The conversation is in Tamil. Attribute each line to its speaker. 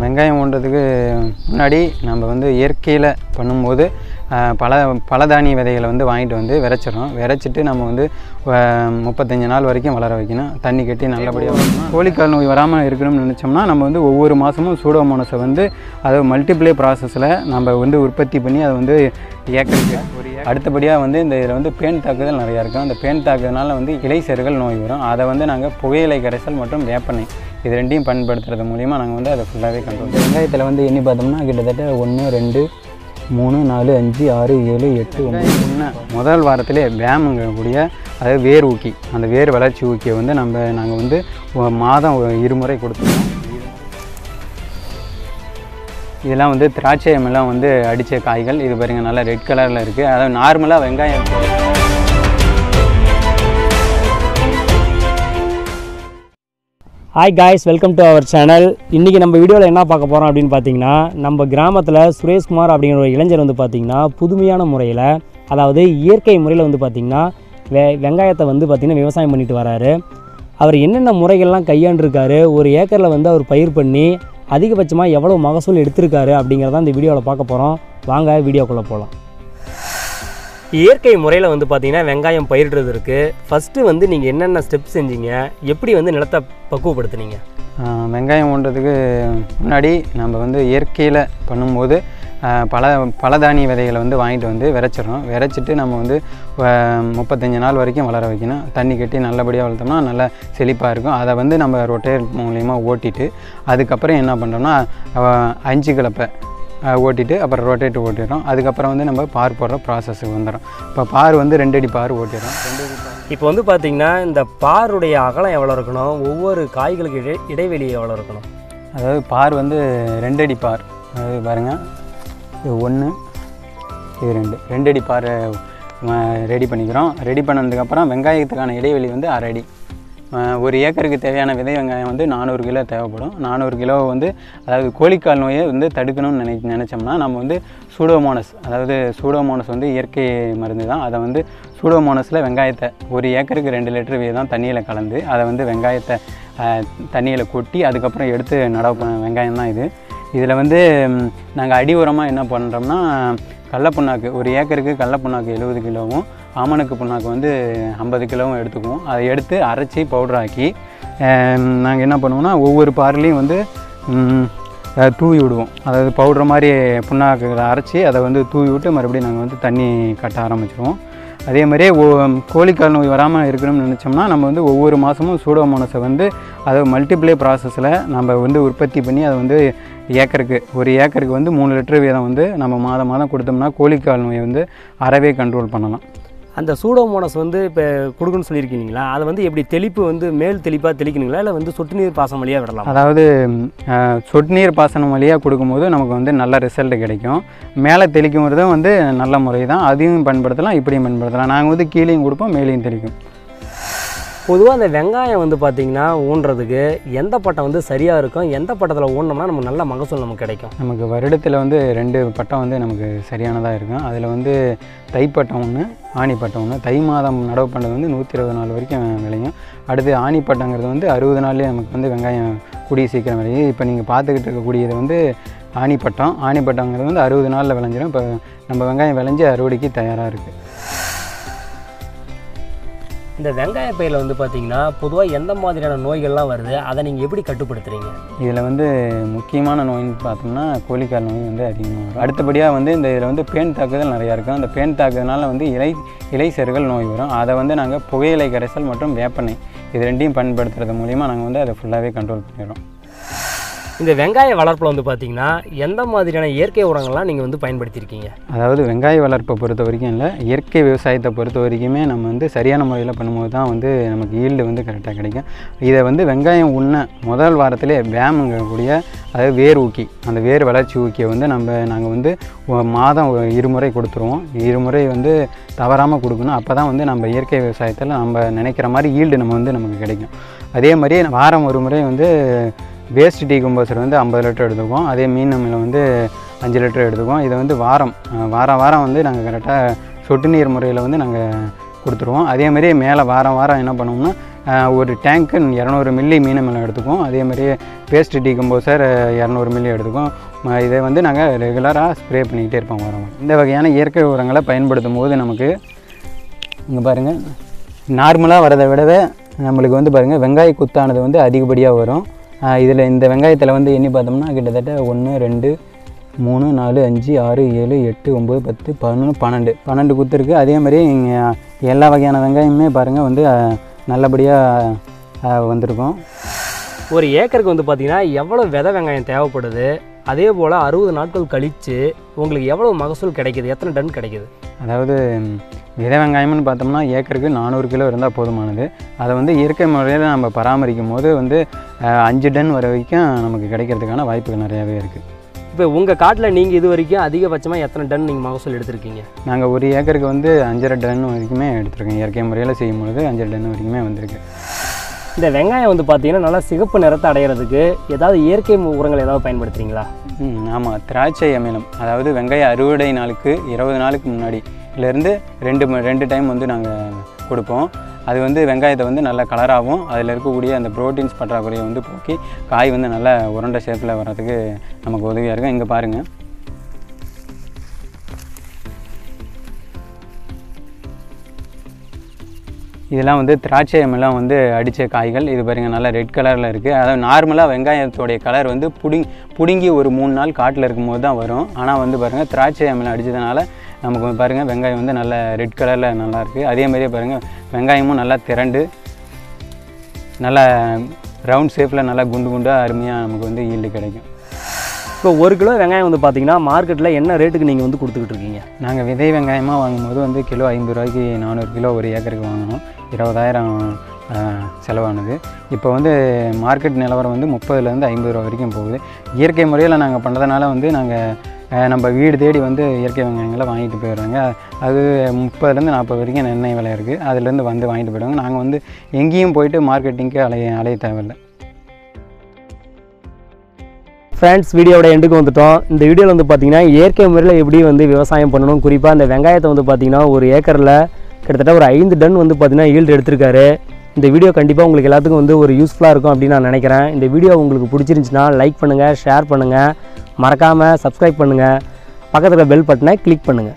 Speaker 1: வெங்காயம் ஊன்றதுக்கு முன்னாடி நம்ம வந்து இயற்கையில் பண்ணும்போது ஆஹ், பல பல தானிய விதைகளை வந்து வாங்கிட்டு வந்து விதைச்சிடணும் விதைச்சிட்டு நம்ம வந்து ஆஹ், முப்பத்தஞ்சு நாள் வரைக்கும் வளர வைக்கணும் தண்ணி கட்டி நல்லபடியாக வளர்க்கணும் கோழிக்கால் நோய் வராமல் இருக்கணும்னு நினச்சோம்னா நம்ம வந்து ஒவ்வொரு மாதமும் சூடோமோனஸை வந்து அதை மல்டிப்ளை ப்ராசஸில் நம்ம வந்து உற்பத்தி பண்ணி அதை வந்து ஏக்கருக்கு ஒரு ஏக்கர் அடுத்தபடியாக வந்து இந்த இதில் வந்து பேன் தாக்குதல் நிறையா இருக்கும் அந்த பேன் தாக்குதல்னால வந்து இலைச்செருகள் நோய் வரும் அதை வந்து நாங்கள் புகையிலை கரைசல் மற்றும் வேப்பெண்ணெய் இது ரெண்டையும் பயன்படுத்துறது மூலிமா நாங்கள் வந்து அதை ஃபுல்லாகவே கண்ட்ரோல் வெங்காயத்தில் வந்து எண்ணி பார்த்தோம்னா கிட்டத்தட்ட ஒன்று ரெண்டு மூணு நாலு அஞ்சு ஆறு ஏழு எட்டு ஒன்று முதல் வாரத்திலே வேமுங்கக்கூடிய அதாவது வேர் ஊக்கி அந்த வேர் வளர்ச்சி ஊக்கியை வந்து நம்ம நாங்கள் வந்து ஒ- மாதம் ஒரு இருமுறை கொடுத்துருவோம் இதெல்லாம் வந்து திராட்சை எல்லாம் வந்து அடித்த காய்கள் இது பாருங்க நல்லா ரெட் கலரில் இருக்குது அதாவது நார்மலாக வெங்காயம்
Speaker 2: hi guys welcome to our channel இன்றைக்கி நம்ம வீடியோவில் என்ன பார்க்க போகிறோம் அப்படின்னு பார்த்தீங்கன்னா நம்ம கிராமத்தில் சுரேஷ்குமார் அப்படிங்கிற ஒரு இளைஞர் வந்து பார்த்திங்கன்னா புதுமையான முறையில் அதாவது இயற்கை முறையில் வந்து பார்த்திங்கன்னா வெ வெங்காயத்தை வந்து பார்த்திங்கன்னா விவசாயம் பண்ணிட்டு வராரு அவர் என்னென்ன முறைகள்லாம் கையாண்டிருக்காரு ஒரு ஏக்கரில் வந்து அவர் பயிர் பண்ணி அதிகபட்சமாக எவ்வளோ மகசூல் எடுத்திருக்காரு அப்படிங்கிறத இந்த வீடியோவில் பார்க்க போகிறோம் வாங்க வீடியோக்குள்ளே போகலாம் இயற்கை முறையில் வந்து பார்த்தீங்கன்னா வெங்காயம் பயிரிடுறது இருக்குது ஃபஸ்ட்டு வந்து நீங்கள் என்னென்ன ஸ்டெப் செஞ்சீங்க எப்படி வந்து நிலத்தை பக்குவப்படுத்துனீங்க
Speaker 1: ஆஹ் வெங்காயம் ஊன்றதுக்கு முன்னாடி நம்ம வந்து இயற்கையில் பண்ணும்போது ஆஹ் பல பல தானிய விதைகளை வந்து வாங்கிட்டு வந்து விதைச்சிடணும் விதைச்சிட்டு நம்ம வந்து ஆஹ் முப்பத்தஞ்சு நாள் வரைக்கும் வளர வைக்கணும் தண்ணி கட்டி நல்லபடியாக வளர்த்தோம்னா நல்லா செழிப்பாக இருக்கும் அதை வந்து நம்ம ரொட்டேட் மூலியமா ஓட்டிட்டு அதுக்கப்புறம் என்ன பண்ணுறோம்னா ஆஹ் அஞ்சு கலப்பை ஆஹ் ஓட்டிட்டு அப்புறம் ரொட்டேட் ஓட்டிடுறோம் அதுக்கப்புறம் வந்து நம்ம பார் போடுற ப்ராசஸுக்கு வந்துடும் இப்போ பார் வந்து ரெண்டு அடி பார் ஓட்டிடுறோம் ரெண்டு அடி பார்
Speaker 2: இப்போ வந்து பார்த்தீங்கன்னா இந்த பாருடைய அகலம் எவ்வளோ இருக்கணும் ஒவ்வொரு காய்களுக்கு இடை இடைவெளி எவ்வளோ இருக்கணும்
Speaker 1: அதாவது பார் வந்து ரெண்டு அடி பார் அதாவது பாருங்க இது ஒன்று இது ரெண்டு ரெண்டு அடி பார் ரெடி பண்ணிக்கிறோம் ரெடி பண்ணதுக்கப்புறம் வெங்காயத்துக்கான இடைவெளி வந்து அரை அடி அஹ் ஒரு ஏக்கருக்கு தேவையான விதை வெங்காயம் வந்து நானூறு கிலோ தேவைப்படும் நானூறு கிலோ வந்து அதாவது கோழிக்கால் நோயை வந்து தடுக்கணும்னு நினை நினச்சோம்னா நம்ம வந்து சூடோமோனஸ் அதாவது சூடோமோனஸ் வந்து இயற்கை மருந்து தான் அதை வந்து சூடோமோனஸில் வெங்காயத்தை ஒரு ஏக்கருக்கு ரெண்டு லிட்டர் வீதம் தண்ணியில் கலந்து அதை வந்து வெங்காயத்தை தண்ணியில் கொட்டி அதுக்கப்புறம் எடுத்து நடவு பண்ண வெங்காயம் தான் இது இதில் வந்து நாங்கள் அடி உரமாக என்ன பண்ணுறோம்னா கடல புண்ணாக்கு ஒரு ஏக்கருக்கு கடல புண்ணாக்கு எழுபது கிலோவும் ஆமணக்கு புண்ணாக்கு வந்து ஐம்பது கிலோவும் எடுத்துக்குவோம் அதை எடுத்து அரைச்சி பவுடராக்கி நாங்கள் என்ன பண்ணுவோம்னா ஒவ்வொரு பார்லையும் வந்து ம், அஹ் தூவி விடுவோம் அதாவது பவுடர் மாதிரி புண்ணாக்குகளை அரைச்சி அதை வந்து தூவி விட்டு மறுபடியும் நாங்கள் வந்து தண்ணி கட்ட ஆரம்பிச்சிருவோம் அதே மாதிரியே ஓ கோழிக்கால் நோய் வராமல் இருக்கணும்னு நினச்சோம்னா நம்ம வந்து ஒவ்வொரு மாதமும் சூடோமோனஸை வந்து அதை மல்டிப்ளை ப்ராசஸில் நம்ம வந்து உற்பத்தி பண்ணி அதை வந்து ஏக்கருக்கு ஒரு ஏக்கருக்கு வந்து மூணு லிட்டர் வீதம் வந்து நம்ம மாதம் மாதம் கொடுத்தோம்னா கோழிக்கால் நோயை வந்து அறவே கண்ட்ரோல் பண்ணலாம்
Speaker 2: அந்த சூடோமோனஸ் வந்து இப்போ கொடுக்குன்னு சொல்லியிருக்கீங்களா அதை வந்து எப்படி தெளிப்பு வந்து மேல் தெளிப்பாக தெளிக்கணுங்களா இல்லை வந்து சொட்டு நீர் பாசம் வழியாக விடலாம்
Speaker 1: அதாவது ம், அஹ், சொட்டு நீர் பாசனம் வழியாக கொடுக்கும்போது நமக்கு வந்து நல்ல ரிசல்ட் கிடைக்கும் மேலே தெளிக்கும்போதும் வந்து நல்ல முறை தான் அதையும் பயன்படுத்தலாம் இப்படியும் பயன்படுத்தலாம் நாங்கள் வந்து கீழேயும் கொடுப்போம் மேலேயும் தெளிக்கும்
Speaker 2: பொதுவாக அந்த வெங்காயம் வந்து பார்த்தீங்கன்னா ஊன்றதுக்கு எந்த பட்டம் வந்து சரியாக இருக்கும் எந்த பட்டத்தில் ஊனோம்னா நமக்கு நல்ல மகசூல் நமக்கு கிடைக்கும்
Speaker 1: நமக்கு வருடத்தில் வந்து ரெண்டு பட்டம் வந்து நமக்கு சரியானதாக இருக்கும் அதில் வந்து தைப்பட்டம் ஒன்று ஆணிப்பட்டம் ஒன்று தை மாதம் நடவு பண்ணுறது வந்து நூற்றி இருபது நாள் வரைக்கும் விளையும் அடுத்து ஆணிப்பட்டங்கிறது வந்து அறுபது நாள்லேயே நமக்கு வந்து வெங்காயம் கூடிய சீக்கிரம் விளையும் இப்போ நீங்கள் பார்த்துக்கிட்டு இருக்கக்கூடியது வந்து ஆணிப்பட்டம் ஆணிப்பட்டங்கிறது வந்து அறுபது நாளில் விளைஞ்சிரும் இப்போ நம்ம வெங்காயம் விளைஞ்சி அறுவடைக்கு தயாராக இருக்குது
Speaker 2: இந்த வெங்காய பயிரில் வந்து பார்த்தீங்கன்னா பொதுவாக எந்த மாதிரியான நோய்கள்லாம் வருது அதை நீங்கள் எப்படி கட்டுப்படுத்துறீங்க
Speaker 1: இதில் வந்து முக்கியமான நோயின்னு பார்த்தோம்னா கோழிக்கால் நோய் வந்து அதிகமாக வரும் அடுத்தபடியாக வந்து இந்த இதில் வந்து பேன் தாக்குதல் நிறையா இருக்கும் அந்த பேன் தாக்குதல்னால வந்து இலை இலைச்செருகள் நோய் வரும் அதை வந்து நாங்கள் புகையிலை கரைசல் மற்றும் வேப்பெண்ணெய் இது ரெண்டையும் பயன்படுத்துறது மூலிமா நாங்கள் வந்து அதை ஃபுல்லாகவே கண்ட்ரோல் பண்ணிடுறோம்
Speaker 2: இந்த வெங்காய வளர்ப்பில் வந்து பார்த்தீங்கன்னா எந்த மாதிரியான இயற்கை உரங்கள்லாம் நீங்கள் வந்து பயன்படுத்தியிருக்கீங்க
Speaker 1: அதாவது வெங்காய வளர்ப்பை பொறுத்த வரைக்கும் இல்லை இயற்கை விவசாயத்தை பொறுத்த வரைக்குமே நம்ம வந்து சரியான முறையில் பண்ணும்போது தான் வந்து நமக்கு ஈல்டு வந்து கரெக்டாக கிடைக்கும் இதை வந்து வெங்காயம் உண்ண முதல் வாரத்திலே வேமுங்கக்கூடிய அதாவது வேர் ஊக்கி அந்த வேர் வளர்ச்சி ஊக்கியை வந்து நம்ம நாங்கள் வந்து ஒ- மாதம் ஒரு இருமுறை கொடுத்துருவோம் இருமுறை வந்து தவறாமல் கொடுக்கணும் அப்போ தான் வந்து நம்ம இயற்கை விவசாயத்தில் நம்ம நினைக்கிற மாதிரி ஈல்டு நம்ம வந்து நமக்கு கிடைக்கும் அதே மாதிரி வாரம் ஒரு முறை வந்து வேஸ்ட் டீ கம்போசர் வந்து ஐம்பது லிட்டர் எடுத்துக்குவோம் அதே மீன் நம்மள வந்து அஞ்சு லிட்டர் எடுத்துக்குவோம் இதை வந்து வாரம் அஹ், வாரம் வாரம் வந்து நாங்கள் கரெக்டாக சொட்டு நீர் முறையில் வந்து நாங்கள் கொடுத்துருவோம் அதே மாதிரி மேலே வாரம் வாரம் என்ன பண்ணுவோம்னா ஆஹ், ஒரு டேங்க்கு இரநூறு மில்லி மீன் மேலே எடுத்துக்கும் அதே மாதிரி பேஸ்ட் டீகம்போசர் இரநூறு மில்லி எடுத்துக்கும் ம, இதை வந்து நாங்கள் ரெகுலராக ஸ்ப்ரே பண்ணிக்கிட்டே இருப்போம் உரம் இந்த வகையான இயற்கை உரங்களை பயன்படுத்தும் போது நமக்கு இங்கே பாருங்கள் நார்மலாக வரதை விடவே நம்மளுக்கு வந்து பாருங்கள் வெங்காய குத்தானது வந்து அதிகப்படியாக வரும் இதில் இந்த வெங்காயத்தில் வந்து எண்ணி பார்த்தோம்னா கிட்டத்தட்ட ஒன்று ரெண்டு மூணு நாலு அஞ்சு ஆறு ஏழு எட்டு ஒம்பது பத்து பதினொன்று பன்னெண்டு பன்னெண்டு குத்து இருக்குது அதே மாதிரி இங்கே எல்லா வகையான வெங்காயமுமே பாருங்கள் வந்து நல்லபடியாக வந்திருக்கும்
Speaker 2: ஒரு ஏக்கருக்கு வந்து பார்த்தீங்கன்னா எவ்வளோ விதை வெங்காயம் தேவைப்படுது அதே போல் அறுபது நாட்கள் கழித்து உங்களுக்கு எவ்வளோ மகசூல் கிடைக்குது எத்தனை டன் கிடைக்குது
Speaker 1: அதாவது ம், விதை வெங்காயம்னு பார்த்தோம்னா ஏக்கருக்கு நானூறு கிலோ இருந்தால் போதுமானது அதை வந்து இயற்கை முறையில் நம்ம பராமரிக்கும் போது வந்து அஹ், அஞ்சு டன் வர வரைக்கும் நமக்கு கிடைக்கிறதுக்கான வாய்ப்புகள் நிறையாவே இருக்குது
Speaker 2: இப்போ உங்கள் காட்டில் நீங்கள் இது வரைக்கும் அதிகபட்சமாக எத்தனை டன் நீங்கள் மகசூல் எடுத்திருக்கீங்க
Speaker 1: நாங்கள் ஒரு ஏக்கருக்கு வந்து அஞ்சரை டன் வரைக்குமே எடுத்திருக்கோம் இயற்கை முறையில் செய்யும் பொழுது அஞ்சரை டன் வரைக்குமே வந்திருக்கு
Speaker 2: இந்த வெங்காயம் வந்து பார்த்தீங்கன்னா நல்லா சிகப்பு நிறத்தை அடையிறதுக்கு ஏதாவது இயற்கை மு- உரங்கள் ஏதாவது பயன்படுத்துறீங்களா
Speaker 1: ம் ஆமாம் திராட்சை அமிலம் அதாவது வெங்காய அறுவடை நாளுக்கு இருபது நாளுக்கு முன்னாடிலேருந்து ரெண்டு ம- ரெண்டு டைம் வந்து நாங்கள் கொடுப்போம் அது வந்து வெங்காயத்தை வந்து நல்ல கலராகவும் அதில் இருக்கக்கூடிய அந்த ப்ரோட்டீன்ஸ் பற்றாக்குறையை வந்து போக்கி காய் வந்து நல்ல உருண்டை ஷேப்பில் வர்றதுக்கு நமக்கு உதவியாக இருக்கும் இங்கே பாருங்கள் இதெல்லாம் வந்து திராட்சை அமிலம் வந்து அடித்த காய்கள் இது பாருங்க நல்லா ரெட் கலரில் இருக்குது அதாவது நார்மலாக வெங்காயத்தோடைய கலர் வந்து புடிங் புடுங்கி ஒரு மூணு நாள் காட்டில் இருக்கும்போது தான் வரும் ஆனால் வந்து பாருங்கள் திராட்சை அமிலம் அடித்ததுனால நமக்கு வந்து பாருங்கள் வெங்காயம் வந்து நல்ல ரெட் கலரில் நல்லா இருக்குது அதே மாதிரியே பாருங்கள் வெங்காயமும் நல்லா திரண்டு நல்லா ரவுண்ட் ஷேப்பில் நல்லா குண்டு குண்டாக அருமையாக நமக்கு வந்து ஈல்டு கிடைக்கும்
Speaker 2: இப்போ ஒரு கிலோ வெங்காயம் வந்து பார்த்தீங்கன்னா மார்க்கெட்டில் என்ன ரேட்டுக்கு நீங்கள் வந்து கொடுத்துக்கிட்டு இருக்கீங்க
Speaker 1: நாங்கள் விதை வெங்காயமாக வாங்கும்போது வந்து கிலோ ஐம்பது ரூபாய்க்கு நானூறு கிலோ ஒரு ஏக்கருக்கு வாங்கினோம் இருபதாயிரம் ஆஹ், செலவானது இப்போ வந்து மார்க்கெட் நிலவரம் வந்து முப்பதுலேருந்து ஐம்பது ரூபா வரைக்கும் போகுது இயற்கை முறையில் நாங்கள் பண்ணுறதுனால வந்து நாங்கள் நம்ம வீடு தேடி வந்து இயற்கை வெங்காயங்களை வாங்கிட்டு போயிடுறாங்க அது முப்பதுலேருந்து நாற்பது வரைக்கும் எண்ணெய் விலை இருக்குது அதுலேருந்து வந்து வாங்கிட்டு போயிடுவாங்க நாங்கள் வந்து எங்கேயும் போயிட்டு மார்க்கெட்டிங்க்கு அலைய அலைய தேவையில்லை
Speaker 2: ஃப்ரெண்ட்ஸ் வீடியோட எண்டுக்கு வந்துட்டோம் இந்த வீடியோவில் வந்து பார்த்தீங்கன்னா இயற்கை முறையில் எப்படி வந்து விவசாயம் பண்ணணும் குறிப்பாக அந்த வெங்காயத்தை வந்து பார்த்தீங்கன்னா ஒரு ஏக்கரில் கிட்டத்தட்ட ஒரு ஐந்து டன் வந்து பார்த்தீங்கன்னா ஈல்டு எடுத்திருக்காரு இந்த வீடியோ கண்டிப்பாக உங்களுக்கு எல்லாத்துக்கும் வந்து ஒரு யூஸ்ஃபுல்லாக இருக்கும் அப்படின்னு நான் நினைக்கிறேன் இந்த வீடியோ உங்களுக்கு பிடிச்சிருந்துச்சுன்னா லைக் பண்ணுங்கள் ஷேர் பண்ணுங்கள் மறக்காமல் சப்ஸ்கிரைப் பண்ணுங்கள் பக்கத்தில் பெல் பட்டனை கிளிக் பண்ணுங்கள்